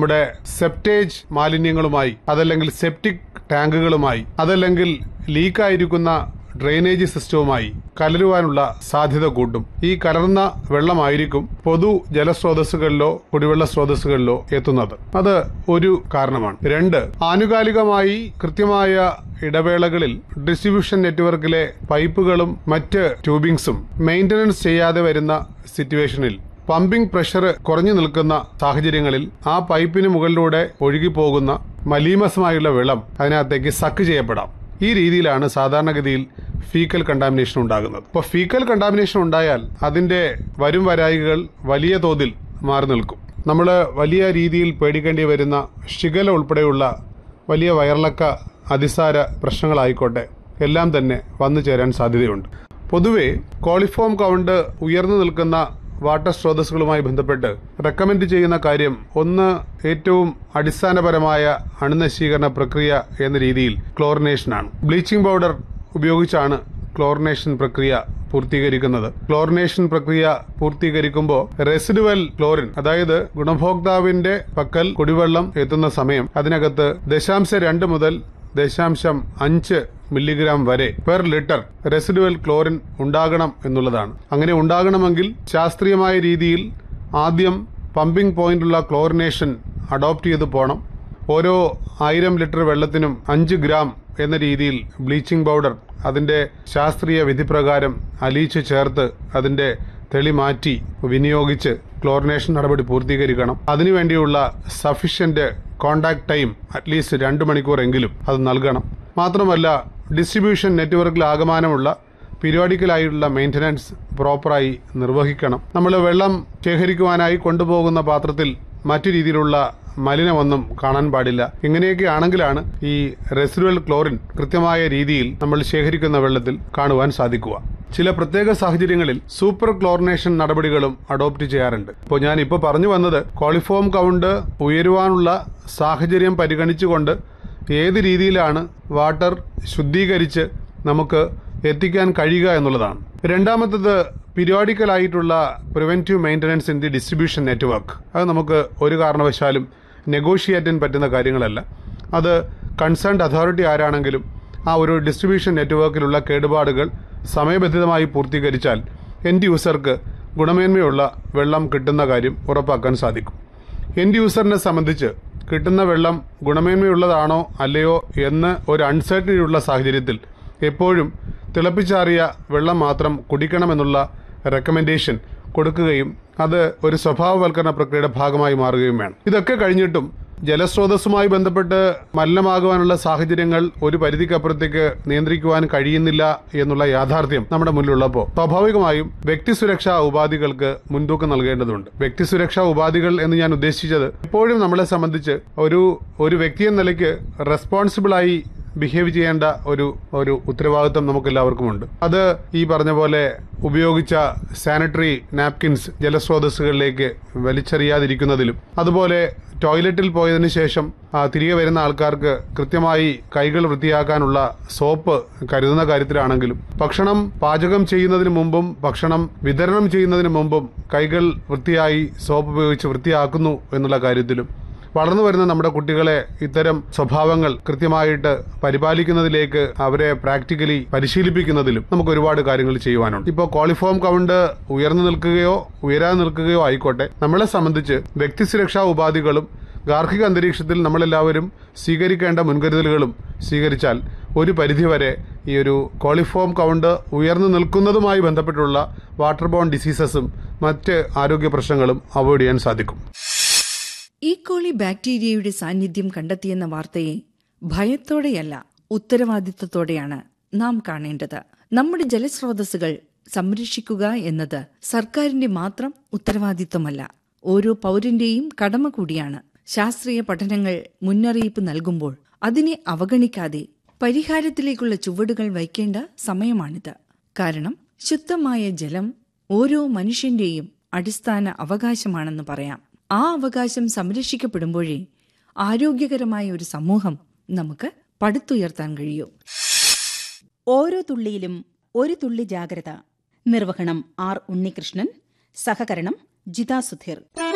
നമ്മുടെ സെപ്റ്റേജ് മാലിന്യങ്ങളുമായി അതല്ലെങ്കിൽ സെപ്റ്റിക് ടാങ്കുകളുമായി അതല്ലെങ്കിൽ ലീക്കായിരിക്കുന്ന ഡ്രെയിനേജ് സിസ്റ്റവുമായി കലരുവാനുള്ള സാധ്യത കൂട്ടും ഈ കലർന്ന വെള്ളമായിരിക്കും പൊതു ജലസ്രോതസ്സുകളിലോ കുടിവെള്ള സ്രോതസ്സുകളിലോ എത്തുന്നത് അത് ഒരു കാരണമാണ് രണ്ട് ആനുകാലികമായി കൃത്യമായ ഇടവേളകളിൽ ഡിസ്ട്രിബ്യൂഷൻ നെറ്റ്വർക്കിലെ പൈപ്പുകളും മറ്റ് ട്യൂബിങ്സും മെയിന്റനൻസ് ചെയ്യാതെ വരുന്ന സിറ്റുവേഷനിൽ പമ്പിംഗ് പ്രഷർ കുറഞ്ഞു നിൽക്കുന്ന സാഹചര്യങ്ങളിൽ ആ പൈപ്പിന് മുകളിലൂടെ ഒഴുകിപ്പോകുന്ന മലീമസമായുള്ള വെള്ളം അതിനകത്തേക്ക് സക്ക് ചെയ്യപ്പെടാം ഈ രീതിയിലാണ് സാധാരണഗതിയിൽ ഫീക്കൽ കണ്ടാമിനേഷൻ ഉണ്ടാകുന്നത് അപ്പോൾ ഫീക്കൽ കണ്ടാമിനേഷൻ ഉണ്ടായാൽ അതിന്റെ വരും വരായികൾ വലിയ തോതിൽ മാറി നിൽക്കും നമ്മൾ വലിയ രീതിയിൽ പേടിക്കേണ്ടി വരുന്ന ഷിഗല ഉൾപ്പെടെയുള്ള വലിയ വയറിളക്ക അതിസാര പ്രശ്നങ്ങളായിക്കോട്ടെ എല്ലാം തന്നെ വന്നു ചേരാൻ സാധ്യതയുണ്ട് പൊതുവെ കോളിഫോം കൗണ്ട് ഉയർന്നു നിൽക്കുന്ന വാട്ടർ സ്രോതസ്സുകളുമായി ബന്ധപ്പെട്ട് റെക്കമെൻഡ് ചെയ്യുന്ന കാര്യം ഒന്ന് ഏറ്റവും അടിസ്ഥാനപരമായ അണുനശീകരണ പ്രക്രിയ എന്ന രീതിയിൽ ക്ലോറിനേഷനാണ് ബ്ലീച്ചിംഗ് പൗഡർ ഉപയോഗിച്ചാണ് ക്ലോറിനേഷൻ പ്രക്രിയ പൂർത്തീകരിക്കുന്നത് ക്ലോറിനേഷൻ പ്രക്രിയ പൂർത്തീകരിക്കുമ്പോൾ റെസിഡുവൽ ക്ലോറിൻ അതായത് ഗുണഭോക്താവിന്റെ പക്കൽ കുടിവെള്ളം എത്തുന്ന സമയം അതിനകത്ത് ദശാംശ രണ്ട് മുതൽ ദശാംശം അഞ്ച് മില്ലിഗ്രാം വരെ പെർ ലിറ്റർ റെസിഡുവൽ ക്ലോറിൻ ഉണ്ടാകണം എന്നുള്ളതാണ് അങ്ങനെ ഉണ്ടാകണമെങ്കിൽ ശാസ്ത്രീയമായ രീതിയിൽ ആദ്യം പമ്പിംഗ് പോയിന്റുള്ള ക്ലോറിനേഷൻ അഡോപ്റ്റ് ചെയ്ത് പോകണം ഓരോ ആയിരം ലിറ്റർ വെള്ളത്തിനും അഞ്ച് ഗ്രാം എന്ന രീതിയിൽ ബ്ലീച്ചിംഗ് പൗഡർ അതിന്റെ ശാസ്ത്രീയ വിധിപ്രകാരം അലിയിച്ച് ചേർത്ത് അതിന്റെ തെളി മാറ്റി വിനിയോഗിച്ച് ക്ലോറിനേഷൻ നടപടി പൂർത്തീകരിക്കണം അതിനുവേണ്ടിയുള്ള സഫീഷ്യന്റ് കോണ്ടാക്ട് ടൈം അറ്റ്ലീസ്റ്റ് രണ്ട് മണിക്കൂറെങ്കിലും അത് നൽകണം മാത്രമല്ല ഡിസ്ട്രിബ്യൂഷൻ നെറ്റ്വർക്കിൽ ആകമാനമുള്ള പീരിയോഡിക്കലായിട്ടുള്ള മെയിൻ്റനൻസ് പ്രോപ്പറായി നിർവഹിക്കണം നമ്മൾ വെള്ളം ശേഖരിക്കുവാനായി കൊണ്ടുപോകുന്ന പാത്രത്തിൽ മറ്റു രീതിയിലുള്ള മലിനമൊന്നും കാണാൻ പാടില്ല ഇങ്ങനെയൊക്കെ ആണെങ്കിലാണ് ഈ റെസിഡുവൽ ക്ലോറിൻ കൃത്യമായ രീതിയിൽ നമ്മൾ ശേഖരിക്കുന്ന വെള്ളത്തിൽ കാണുവാൻ സാധിക്കുക ചില പ്രത്യേക സാഹചര്യങ്ങളിൽ സൂപ്പർ ക്ലോറിനേഷൻ നടപടികളും അഡോപ്റ്റ് ചെയ്യാറുണ്ട് ഇപ്പോൾ ഞാൻ ഇപ്പോൾ പറഞ്ഞു വന്നത് കോളിഫോം കൗണ്ട് ഉയരുവാനുള്ള സാഹചര്യം പരിഗണിച്ചുകൊണ്ട് ഏത് രീതിയിലാണ് വാട്ടർ ശുദ്ധീകരിച്ച് നമുക്ക് എത്തിക്കാൻ കഴിയുക എന്നുള്ളതാണ് രണ്ടാമത്തത് പീരിയോഡിക്കൽ ആയിട്ടുള്ള preventive maintenance in the distribution network അത് നമുക്ക് ഒരു കാരണവശാലും നെഗോഷിയേറ്റ് ചെയ്യാൻ പറ്റുന്ന കാര്യങ്ങളല്ല അത് കൺസേൺഡ് അതോറിറ്റി ആരാണെങ്കിലും ആ ഒരു ഡിസ്ട്രിബ്യൂഷൻ നെറ്റ്വർക്കിലുള്ള കേടുപാടുകൾ സമയബന്ധിതമായി പൂർത്തീകരിച്ചാൽ എൻഡ് യൂസർക്ക് ഗുണമേന്മയുള്ള വെള്ളം കിട്ടുന്ന കാര്യം ഉറപ്പാക്കാൻ സാധിക്കും എൻഡ് യൂസറിനെ സംബന്ധിച്ച് കിട്ടുന്ന വെള്ളം ഗുണമേന്മയുള്ളതാണോ അല്ലയോ എന്ന് ഒരു അൺസർട്ടനിറ്റി ഉള്ള സാഹചര്യത്തിൽ എപ്പോഴും തിളപ്പിച്ചാറിയ വെള്ളം മാത്രം കുടിക്കണമെന്നുള്ള റെക്കമെൻഡേഷൻ കൊടുക്കുകയും അത് ഒരു സ്വഭാവവൽക്കരണ പ്രക്രിയയുടെ ഭാഗമായി മാറുകയും വേണം ഇതൊക്കെ കഴിഞ്ഞിട്ടും ജലസ്രോതസ്സുമായി ബന്ധപ്പെട്ട് മലിനമാകുവാനുള്ള സാഹചര്യങ്ങൾ ഒരു പരിധിക്കപ്പുറത്തേക്ക് നിയന്ത്രിക്കുവാൻ കഴിയുന്നില്ല എന്നുള്ള യാഥാർത്ഥ്യം നമ്മുടെ മുന്നിലുള്ളപ്പോൾ സ്വാഭാവികമായും വ്യക്തിസുരക്ഷാ ഉപാധികൾക്ക് മുൻതൂക്കം നൽകേണ്ടതുണ്ട് വ്യക്തിസുരക്ഷാ ഉപാധികൾ എന്ന് ഞാൻ ഉദ്ദേശിച്ചത് എപ്പോഴും നമ്മളെ സംബന്ധിച്ച് ഒരു ഒരു വ്യക്തി എന്ന നിലയ്ക്ക് റെസ്പോൺസിബിളായി ബിഹേവ് ചെയ്യേണ്ട ഒരു ഒരു ഉത്തരവാദിത്വം നമുക്ക് എല്ലാവർക്കുമുണ്ട് അത് ഈ പറഞ്ഞ പോലെ ഉപയോഗിച്ച സാനിറ്ററി നാപ്കിൻസ് ജലസ്രോതസ്സുകളിലേക്ക് വലിച്ചെറിയാതിരിക്കുന്നതിലും അതുപോലെ ടോയ്ലറ്റിൽ പോയതിനു ശേഷം ആ, തിരികെ വരുന്ന ആൾക്കാർക്ക് കൃത്യമായി കൈകൾ വൃത്തിയാക്കാനുള്ള സോപ്പ് കരുതുന്ന കാര്യത്തിലാണെങ്കിലും ഭക്ഷണം പാചകം ചെയ്യുന്നതിന് മുമ്പും ഭക്ഷണം വിതരണം ചെയ്യുന്നതിന് മുമ്പും കൈകൾ വൃത്തിയായി സോപ്പ് ഉപയോഗിച്ച് വൃത്തിയാക്കുന്നു എന്നുള്ള കാര്യത്തിലും വളർന്നു വരുന്ന നമ്മുടെ കുട്ടികളെ ഇത്തരം സ്വഭാവങ്ങൾ കൃത്യമായിട്ട് പരിപാലിക്കുന്നതിലേക്ക് അവരെ പ്രാക്ടിക്കലി പരിശീലിപ്പിക്കുന്നതിലും നമുക്ക് ഒരുപാട് കാര്യങ്ങൾ ചെയ്യുവാനുണ്ട് ഇപ്പോൾ ക്വാളിഫോം കൗണ്ട് ഉയർന്നു നിൽക്കുകയോ ഉയരാൻ നിൽക്കുകയോ ആയിക്കോട്ടെ നമ്മളെ സംബന്ധിച്ച് വ്യക്തിസുരക്ഷാ ഉപാധികളും ഗാർഹിക അന്തരീക്ഷത്തിൽ നമ്മളെല്ലാവരും സ്വീകരിക്കേണ്ട മുൻകരുതലുകളും സ്വീകരിച്ചാൽ ഒരു പരിധിവരെ ഈ ഒരു കോളിഫോം കൗണ്ട് ഉയർന്നു നിൽക്കുന്നതുമായി ബന്ധപ്പെട്ടുള്ള വാട്ടർ ബോൺ ഡിസീസസും മറ്റ് ആരോഗ്യ പ്രശ്നങ്ങളും അവോയ്ഡ് ചെയ്യാൻ സാധിക്കും ഈക്കോളി ബാക്ടീരിയയുടെ സാന്നിധ്യം കണ്ടെത്തിയെന്ന വാർത്തയെ ഭയത്തോടെയല്ല ഉത്തരവാദിത്വത്തോടെയാണ് നാം കാണേണ്ടത് നമ്മുടെ ജലസ്രോതസ്സുകൾ സംരക്ഷിക്കുക എന്നത് സർക്കാരിന്റെ മാത്രം ഉത്തരവാദിത്വമല്ല ഓരോ പൗരന്റെയും കടമ കൂടിയാണ് ശാസ്ത്രീയ പഠനങ്ങൾ മുന്നറിയിപ്പ് നൽകുമ്പോൾ അതിനെ അവഗണിക്കാതെ പരിഹാരത്തിലേക്കുള്ള ചുവടുകൾ വയ്ക്കേണ്ട സമയമാണിത് കാരണം ശുദ്ധമായ ജലം ഓരോ മനുഷ്യന്റെയും അടിസ്ഥാന അവകാശമാണെന്ന് പറയാം ആ അവകാശം സംരക്ഷിക്കപ്പെടുമ്പോഴേ ആരോഗ്യകരമായ ഒരു സമൂഹം നമുക്ക് പടുത്തുയർത്താൻ കഴിയൂ ഓരോ തുള്ളിയിലും ഒരു തുള്ളി ജാഗ്രത നിർവഹണം ആർ ഉണ്ണികൃഷ്ണൻ സഹകരണം ജിതാ സുധീർ